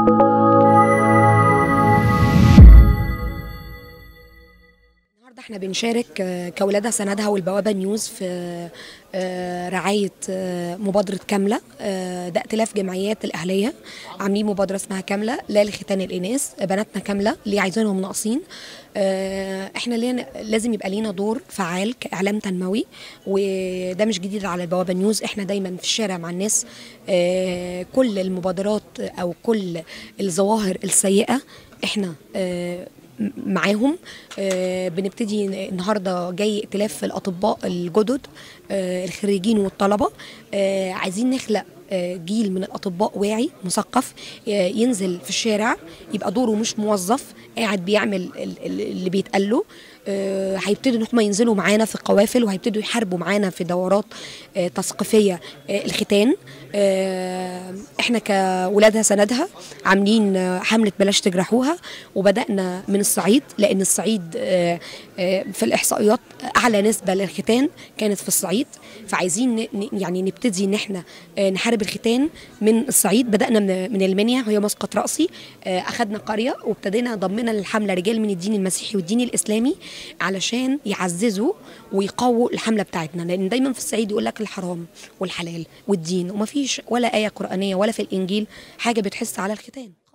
النهارده احنا بنشارك آه، كولادة سندها والبوابة نيوز في آه، رعاية آه، مبادرة كاملة آه، ده ائتلاف جمعيات الأهلية عاملين مبادرة اسمها كاملة لا لختان الإناث بناتنا كاملة اللي عايزينهم ناقصين آه، احنا لينا لازم يبقى لينا دور فعال كإعلام تنموي وده مش جديد على البوابة نيوز احنا دايما في الشارع مع الناس آه، كل المبادرات أو كل الظواهر السيئة احنا آه، معاهم آه، بنبتدي النهارده جاي ائتلاف الاطباء الجدد آه، الخريجين والطلبه آه، عايزين نخلق آه، جيل من الاطباء واعي مثقف آه، ينزل في الشارع يبقى دوره مش موظف قاعد بيعمل ال- ال- اللي بيتقال له آه، هيبتدوا ان هم ينزلوا معانا في قوافل وهيبتدوا يحاربوا معانا في دورات آه، تثقيفيه آه، الختان آه، احنا كولادها سندها عاملين آه، حمله بلاش تجرحوها وبدانا من الصعيد لان الصعيد آه، آه، في الاحصائيات اعلى نسبه للختان كانت في الصعيد فعايزين ن- ن- يعني نبتدي ان احنا آه، نحارب الختان من الصعيد بدانا من من المنيا وهي مسقط راسي آه، اخذنا قريه وابتدينا ضمنا للحمله رجال من الدين المسيحي والدين الاسلامي علشان يعززوا ويقووا الحمله بتاعتنا لان دايما في الصعيد يقول لك الحرام والحلال والدين وما فيش ولا ايه قرانيه ولا في الانجيل حاجه بتحس على الختان